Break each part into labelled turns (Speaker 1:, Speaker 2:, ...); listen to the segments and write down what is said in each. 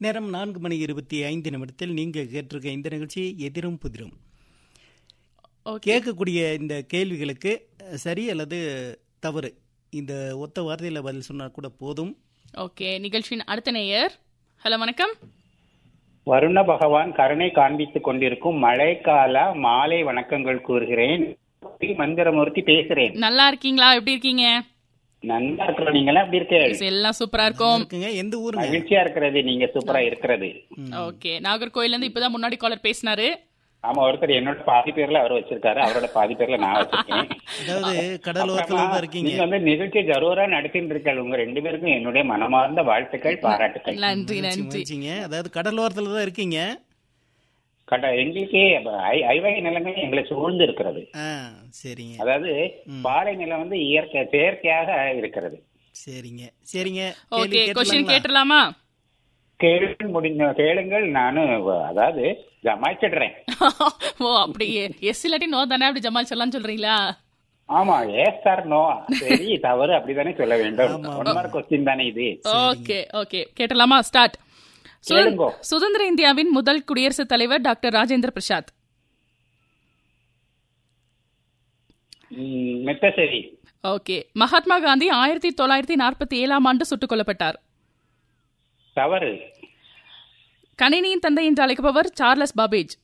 Speaker 1: நேரம் நான்கு மணி இருபத்தி ஐந்து நிமிடத்தில் நீங்கள் கேட்டிருக்க இந்த நிகழ்ச்சி எதிரும் புதிரும்
Speaker 2: ஓகே
Speaker 1: கேட்கக்கூடிய இந்த கேள்விகளுக்கு அஹ், சரி அல்லது தவறு இந்த ஒத்த வார்த்தையில் பதில் சொன்னால் கூட போதும்
Speaker 2: ஓகே நிகழ்ச்சியின் அடுத்த நேயர் ஹலோ வணக்கம்
Speaker 3: வருண பகவான் கருணை காண்பித்துக் கொண்டிருக்கும் மழைக்கால மாலை வணக்கங்கள் கூறுகிறேன் மந்திரமூர்த்தி பேசுறேன்
Speaker 2: நல்லா இருக்கீங்களா எப்படி இருக்கீங்க
Speaker 3: நல்லா இருக்கிறோம் நீங்க எல்லாம் எப்படி இருக்கீங்க
Speaker 2: எல்லாம் சூப்பரா இருக்கும்
Speaker 1: இருக்குங்க எந்த ஊருங்க
Speaker 3: மகிழ்ச்சியா இருக்கிறது நீங்க சூப்பரா இருக்கிறது
Speaker 2: ஓகே நாகர்கோயில்ல இருந்து இப்பதான் முன்னாடி காலர் பேசினாரு
Speaker 3: ஆமா ஒருத்தர் என்னோட பாதி பேர்ல அவர் வச்சிருக்காரு அவரோட பாதி பேர்ல நான் வச்சிருக்கேன்
Speaker 1: அதாவது கடலோரத்தில்
Speaker 3: அப்புறமா
Speaker 1: தான் இருக்கீங்க
Speaker 3: நீங்க வந்து நிகழ்ச்சி ஜரூரா நடத்திட்டு இருக்கீங்க உங்க ரெண்டு பேருக்கும் என்னுடைய மனமார்ந்த வாழ்த்துக்கள் பாராட்டுக்கள்
Speaker 2: நன்றி
Speaker 1: மகிழ்ச்சி,
Speaker 2: நன்றி
Speaker 1: மகிழ்ச்சிங்க அதாவது கடலோரத்தில் தான் இருக்கீங்க
Speaker 3: கட எங்களுக்கே ஐ- ஐவகை நிலங்கள் எங்களை சூழ்ந்து இருக்கிறது
Speaker 1: ஆ சரிங்க
Speaker 3: அதாவது பாலை நிலம் வந்து இயற்கை செயற்கையாக இருக்கிறது
Speaker 1: சரிங்க சரிங்க
Speaker 2: ஓகே
Speaker 1: கேள்வி
Speaker 2: கொஸ்டின்
Speaker 1: கேட்டுடலாங்களா?
Speaker 2: கேட்டுடலாமா
Speaker 3: கேள்வி முடிஞ்ச கேளுங்கள் நானும் அதாவது ஜமாய்ச்சிடுறேன்
Speaker 2: ஓ அப்படி எஸ் இல்லாட்டி நோ தானே அப்படி ஜமால் சொல்லலாம்னு சொல்றீங்களா
Speaker 3: ஆமா எஸ் சார் நோ சரி தவறு அப்படிதானே சொல்ல வேண்டும் ஒன் மார்க் கொஸ்டின் தானே இது
Speaker 2: ஓகே ஓகே கேட்டலாமா ஸ்டார்ட்
Speaker 3: கேளுங்கோ.
Speaker 2: சுதந்திர இந்தியாவின் முதல் குடியரசுத் தலைவர் டாக்டர் ராஜேந்திர பிரசாத்
Speaker 3: ம், மெத்த சரி
Speaker 2: ஓகே மகாத்மா காந்தி ஆயிரத்தி தொள்ளாயிரத்தி நாற்பத்தி ஏழாம் ஆண்டு சுட்டுக் கொல்லப்பட்டார்
Speaker 3: தவறு
Speaker 2: கணினியின் தந்தை என்று அழைக்கப்பவர் சார்லஸ் பாபேஜ்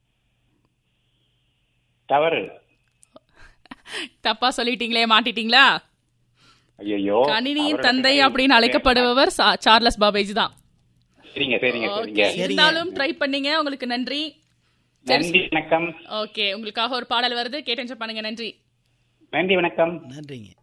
Speaker 3: தவறு
Speaker 2: தப்பா சொல்லிட்டீங்களே மாட்டிட்டீங்களா
Speaker 3: ஐயோ
Speaker 2: கணினியின் தந்தை அப்படின்னு அழைக்கப்படுபவர் சா- சார்லஸ் பாபேஜ் தான்
Speaker 3: சரிங்க சரிங்க சரிங்க
Speaker 2: ஓகே இருந்தாலும் ட்ரை பண்ணீங்க உங்களுக்கு நன்றி
Speaker 3: நன்றி வணக்கம்
Speaker 2: ஓகே உங்களுக்காக ஒரு பாடல் வருது கேட்டு enjoy பண்ணுங்க நன்றி
Speaker 3: நன்றி வணக்கம்
Speaker 1: நன்றிங்க